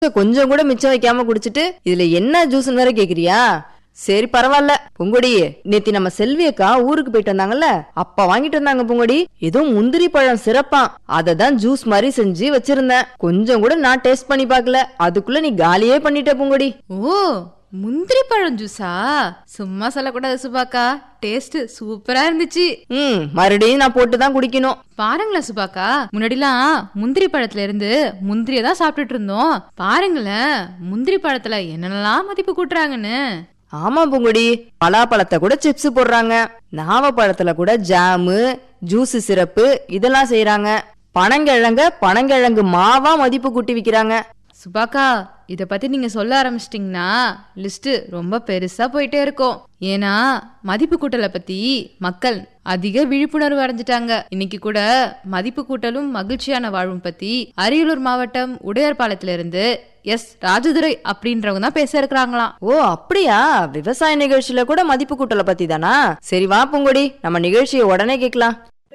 கொஞ்சம் கூட மிச்சம் வைக்காம குடிச்சிட்டு இதுல என்ன ஜூஸ்னு வேற கேக்குறியா சரி பரவாயில்ல பொங்கொடி நேத்தி நம்ம செல்வி அக்கா ஊருக்கு போயிட்டு வந்தாங்கல்ல அப்ப வாங்கிட்டு வந்தாங்க பொங்கொடி ஏதோ முந்திரி பழம் சிறப்பா அதை தான் ஜூஸ் மாதிரி செஞ்சு வச்சிருந்தேன் கொஞ்சம் கூட நான் டேஸ்ட் பண்ணி பார்க்கல அதுக்குள்ள நீ காலியே பண்ணிட்ட பொங்கொடி ஓ முந்திரி பழம் ஜூஸா சும்மா சொல்லக்கூடாது சுபாக்கா டேஸ்ட் சூப்பரா இருந்துச்சு ம் மறுபடியும் நான் போட்டு தான் குடிக்கணும் பாருங்களேன் சுபாக்கா முன்னாடிலாம் முந்திரி பழத்துல இருந்து முந்திரிய தான் சாப்பிட்டுட்டு இருந்தோம் பாருங்களேன் முந்திரி பழத்துல என்னென்னலாம் மதிப்பு கூட்டுறாங்கன்னு ஆமா பூங்குடி பலாப்பழத்தை கூட சிப்ஸ் போடுறாங்க நாவப்பழத்துல கூட ஜாமு ஜூஸ் சிரப்பு இதெல்லாம் செய்யறாங்க பனங்கிழங்க பனங்கிழங்கு மாவா மதிப்பு கூட்டி விக்கிறாங்க சுபாக்கா இத பத்தி நீங்க சொல்ல ஆரம்பிச்சிட்டீங்கன்னா லிஸ்ட் ரொம்ப பெருசா போயிட்டே இருக்கும் ஏன்னா மதிப்பு கூட்டலை பத்தி மக்கள் அதிக விழிப்புணர்வு அடைஞ்சிட்டாங்க இன்னைக்கு கூட மதிப்பு கூட்டலும் மகிழ்ச்சியான வாழ்வும் பத்தி அரியலூர் மாவட்டம் உடையார்பாளையத்துல இருந்து எஸ் ராஜதுரை அப்படின்றவங்க தான் பேச இருக்கிறாங்களாம் ஓ அப்படியா விவசாய நிகழ்ச்சியில கூட மதிப்பு கூட்டலை பத்தி தானா சரி வா பூங்குடி நம்ம நிகழ்ச்சியை உடனே கேட்கலாம்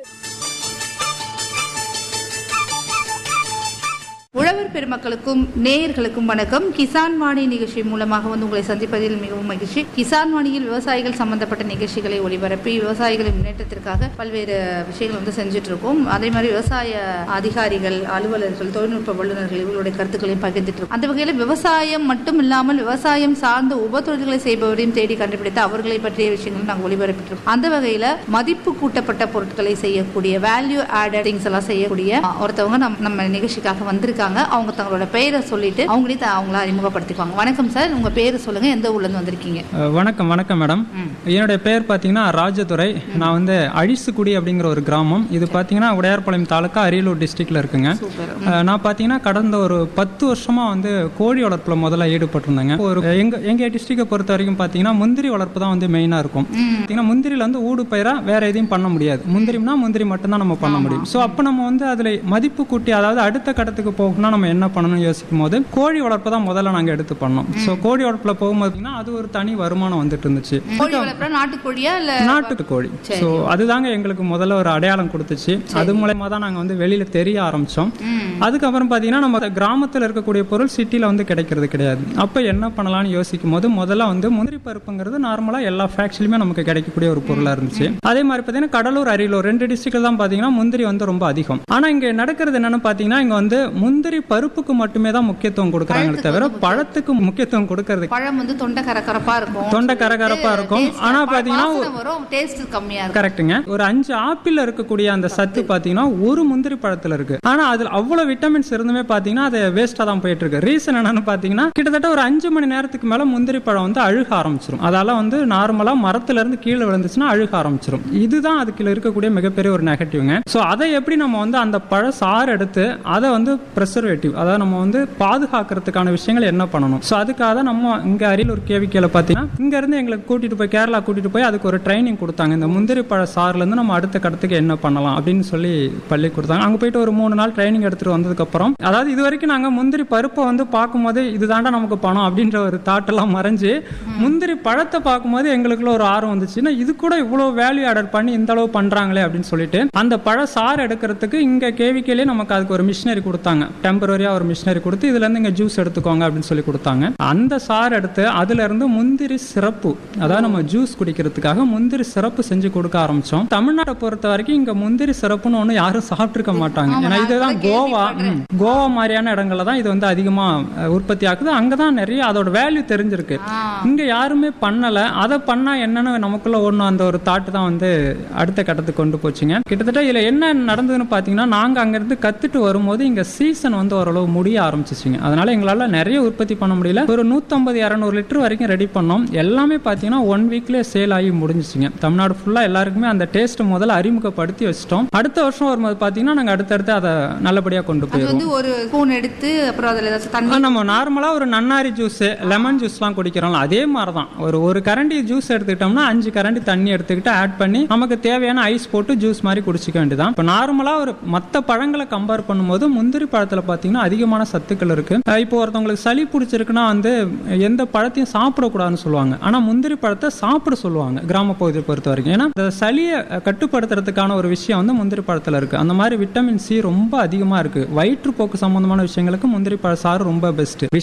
உழவர் பெருமக்களுக்கும் நேயர்களுக்கும் வணக்கம் கிசான் வாணி நிகழ்ச்சி மூலமாக வந்து உங்களை சந்திப்பதில் மிகவும் மகிழ்ச்சி கிசான் வாணியில் விவசாயிகள் சம்பந்தப்பட்ட நிகழ்ச்சிகளை ஒளிபரப்பி விவசாயிகளின் முன்னேற்றத்திற்காக பல்வேறு விஷயங்கள் வந்து செஞ்சுட்டு இருக்கோம் அதே மாதிரி விவசாய அதிகாரிகள் அலுவலர்கள் தொழில்நுட்ப வல்லுநர்கள் இவர்களுடைய கருத்துக்களையும் பகிர்ந்துட்டு இருக்கோம் அந்த வகையில் விவசாயம் மட்டும் இல்லாமல் விவசாயம் சார்ந்த உபத்தொழில்களை செய்பவரையும் தேடி கண்டுபிடித்து அவர்களை பற்றிய விஷயங்களும் நாங்கள் ஒளிபரப்பிட்டு இருக்கோம் அந்த வகையில் மதிப்பு கூட்டப்பட்ட பொருட்களை செய்யக்கூடிய வேல்யூ ஆடட் திங்ஸ் எல்லாம் செய்யக்கூடிய அஹ், ஒருத்தவங்க நம் நம்ம நிகழ்ச்சிக்காக வந்திருக்காங்க அவங்க தங்களோட பெயரை சொல்லிட்டு அவங்களே த- அவங்கள அறிமுகப்படுத்திக்குவாங்க வணக்கம் சார் உங்க பேரை சொல்லுங்க எந்த ஊர்ல இருந்து வந்திருக்கீங்க அஹ் வணக்கம் வணக்கம் மேடம் என்னுடைய பேர் பார்த்தீங்கன்னா ராஜதுரை நான் வந்து அழிசுக்குடி அப்படிங்கிற ஒரு கிராமம் இது பார்த்தீங்கன்னா உடையார்பாளையம் தாலுக்கா அரியலூர் டிஸ்ட்ரிக்ட்ல இருக்குங்க சூப்பர் அஹ் நான் பார்த்தீங்கன்னா கடந்த ஒரு பத்து வருஷமா வந்து கோழி வளர்ப்புல முதல்ல ஈடுபட்டிருந்தேங்க ஒரு எங்க எங்க டிஸ்ட்ரிக்டை பொறுத்த வரைக்கும் பார்த்தீங்கன்னா முந்திரி வளர்ப்பு தான் வந்து மெயினா இருக்கும் பார்த்தீங்கன்னா முந்திரில வந்து ஊடு பயிரா வேற எதையும் பண்ண முடியாது முந்திரினா முந்திரி மட்டும்தான் நம்ம பண்ண முடியும் ஸோ அப்போ நம்ம வந்து அதுல மதிப்பு கூட்டி அதாவது அடுத்த கட்டத்துக்கு போகணும்னா நம்ம என்ன பண்ணணும்னு யோசிக்கும் போது கோழி வளர்ப்பு தான் முதல்ல நாங்க எடுத்து பண்ணோம் ஸோ கோழி வளர்ப்புல போகும்போது பார்த்தீங்கன்னா அது ஒரு தனி வருமானம் வந்துட்டு இருந்துச்சு கோழி வளர்ப்புற நாட்டுக்கோழியா இல்ல நாட்டு கோழி ஸோ அதுதாங்க எங்களுக்கு முதல்ல ஒரு அடையாளம் கொடுத்துச்சு அது மூலயமா தான் நாங்கள் வந்து வெளியில தெரிய ஆரம்பிச்சோம் அதுக்கப்புறம் பார்த்தீங்கன்னா நம்ம கிராமத்தில் இருக்கக்கூடிய பொருள் சிட்டியில் வந்து கிடைக்கிறது கிடையாது அப்போ என்ன பண்ணலாம்னு யோசிக்கும் போது முதல்ல வந்து முந்திரி பருப்புங்கிறது நார்மலாக எல்லா ஃபேக்ட்ரிலுமே நமக்கு கிடைக்கக்கூடிய ஒரு பொருளாக இருந்துச்சு அதே மாதிரி பார்த்தீங்கன்னா கடலூர் அரியலூர் ரெண்டு டிஸ்ட்ரிக்ட்ல தான் பார்த்தீங்கன்னா முந்திரி வந்து ரொம்ப அதிகம் ஆனால் இங்கே நடக்கிறது என்னன்னு பார்த்தீங்கன்னா இங்கே வந்து முந்திரி பருப்புக்கு மட்டுமே தான் முக்கியத்துவம் கொடுக்குறாங்களே தவிர பழத்துக்கு முக்கியத்துவம் கொடுக்கறது பழம் வந்து தொண்டை கரகரப்பா இருக்கும் தொண்டை கரகரப்பா இருக்கும் ஆனா பாத்தீங்கன்னா வாசனை வரும் டேஸ்ட் கம்மியா இருக்கும் கரெக்ட்டுங்க ஒரு அஞ்சு ஆப்பிள் இருக்கக்கூடிய அந்த சத்து பாத்தீங்கன்னா ஒரு முந்திரி பழத்துல இருக்கு ஆனா அதுல அவ்வளவு விட்டமின்ஸ் இருந்துமே பாத்தீங்கன்னா அது வேஸ்டா தான் போயிட்டு இருக்கு ரீசன் என்னன்னு பாத்தீங்கன்னா கிட்டத்தட்ட ஒரு அஞ்சு மணி நேரத்துக்கு மேல முந்திரி பழம் வந்து அழுக ஆரம்பிச்சிரும் அதால வந்து நார்மலா மரத்துல இருந்து கீழே விழுந்துச்சுன்னா அழுக ஆரம்பிச்சிரும் இதுதான் அதுக்குள்ள இருக்கக்கூடிய மிகப்பெரிய ஒரு நெகட்டிவ்ங்க சோ அதை எப்படி நம்ம வந்து அந்த பழ சாறு எடுத்து அதை வந்து ப்ரெசர்வேட்டிவ் அதாவது நம்ம வந்து பாதுகாக்கிறதுக்கான விஷயங்கள் என்ன பண்ணணும் ஸோ அதுக்காக தான் நம்ம இங்க அரியலூர் கேவிக்கையில் பார்த்தீங்கன்னா இங்க இருந்து எங்களுக்கு கூட்டிட்டு போய் கேரளா கூட்டிட்டு போய் அதுக்கு ஒரு ட்ரைனிங் கொடுத்தாங்க இந்த முந்திரி பழ சாறுல இருந்து நம்ம அடுத்த கடத்துக்கு என்ன பண்ணலாம் அப்படின்னு சொல்லி பள்ளி கொடுத்தாங்க அங்க போயிட்டு ஒரு மூணு நாள் ட்ரைனிங் எடுத்துட்டு வந்ததுக்கு அப்புறம் அதாவது இது வரைக்கும் நாங்க முந்திரி பருப்பை வந்து பார்க்கும்போது இதுதாண்டா நமக்கு பணம் அப்படின்ற ஒரு தாட் எல்லாம் மறைஞ்சு முந்திரி பழத்தை பார்க்கும்போது எங்களுக்குள்ள ஒரு ஆர்வம் வந்துச்சுன்னா இது கூட இவ்வளவு வேல்யூ ஆடட் பண்ணி இந்த அளவு பண்றாங்களே அப்படின்னு சொல்லிட்டு அந்த பழ சாறு எடுக்கிறதுக்கு இங்க கேவிக்கையிலே நமக்கு அதுக்கு ஒரு மிஷினரி கொடுத்தாங்க டெம்பரரியா ஒரு மிஷினரி கொடுத்து இதுல இருந்து இங்க ஜூஸ் எடுத்துக்கோங்க அப்படின்னு சொல்லி கொடுத்தாங்க அந்த சாறு எடுத்து அதுல இருந்து முந்திரி சிறப்பு அதாவது நம்ம ஜூஸ் குடிக்கிறதுக்காக முந்திரி சிறப்பு செஞ்சு கொடுக்க ஆரம்பிச்சோம் தமிழ்நாட்டை பொறுத்த வரைக்கும் இங்க முந்திரி சிறப்புன்னு ஒண்ணு யாரும் சாப்பிட்டிருக்க மாட்டாங்க ஏன்னா இதுதான் கோவா ம், கோவா மாதிரியான இடங்கள்ல தான் இது வந்து அதிகமா அஹ், உற்பத்தி ஆகுது அங்கதான் நிறைய அதோட வேல்யூ தெரிஞ்சிருக்கு இங்க யாருமே பண்ணல அதை பண்ணா என்னன்னு நமக்குள்ள ஒண்ணு அந்த ஒரு தாட்டு தான் வந்து அடுத்த கட்டத்துக்கு கொண்டு போச்சுங்க கிட்டத்தட்ட இதுல என்ன நடந்ததுன்னு பாத்தீங்கன்னா நாங்க அங்க இருந்து கத்துட்டு வரும்போது இங்க சீசன் வந்து ஓரளவு முடிய ஆரம்பிச்சிச்சுங்க அதனால எங்களால நிறைய உற்பத்தி பண்ண முடியல ஒரு 150 இரநூறு லிட்டர் வரைக்கும் ரெடி பண்ணோம் எல்லாமே பாத்தீங்கன்னா ஒன் வீக்லயே சேல் ஆகி முடிஞ்சிச்சுங்க தமிழ்நாடு ஃபுல்லா எல்லாருக்குமே அந்த டேஸ்ட் முதல்ல அறிமுகப்படுத்தி வச்சிட்டோம் அடுத்த வருஷம் வரும்போது பாத்தீங்கன்னா நாங்க அடுத்தடுத்து அதை நல்லபடியா கொண்டு அது போயிருவோம் வந்து ஒரு ஸ்பூன் எடுத்து அப்புறம் அதுல ஏதாச்சும் தண்ணி ஆ, நம்ம நார்மலா ஒரு நன்னாரி ஜூஸ் லெமன் ஜூஸ்லாம் குடிக்கிறோம்ல அதே மாதிரி தான் ஒரு ஒரு கரண்டி ஜூஸ் எடுத்துக்கிட்டோம்னா அஞ்சு கரண்டி தண்ணி எடுத்துக்கிட்டு ஆட் பண்ணி நமக்கு தேவையான ஐஸ் போட்டு ஜூஸ் மாதிரி குடிச்சிக்க வேண்டியதான் இப்போ நார்மலா ஒரு மற்ற பழங்களை கம்பேர் பண்ணும்போது முந்திரி பழத்துல பாத்தீங்கன்னா அதிகமான சத்துக்கள் இருக்கு அஹ் இப்போ ஒருத்தவங்களுக்கு சளி பிடிச்சிருக்குன்னா வந்து எந்த பழத்தையும் சாப்பிடக்கூடாதுன்னு சொல்லுவாங்க ஆனா முந்திரி பழத்தை சாப்பிட சொல்லுவாங்க கிராம பகுதியை பொறுத்த வரைக்கும் ஏன்னா இந்த சளியை அஹ், கட்டுப்படுத்துறதுக்கான ஒரு விஷயம் வந்து முந்திரி பழத்துல இருக்கு அந்த மாதிரி விட்டமின் சி ரொம்ப அதிகமா இருக்கு வயிற்றுப்போக்கு சம்பந்தமான விஷயங்களுக்கு முந்திரி பழ சாறு ரொம்ப பெஸ்ட்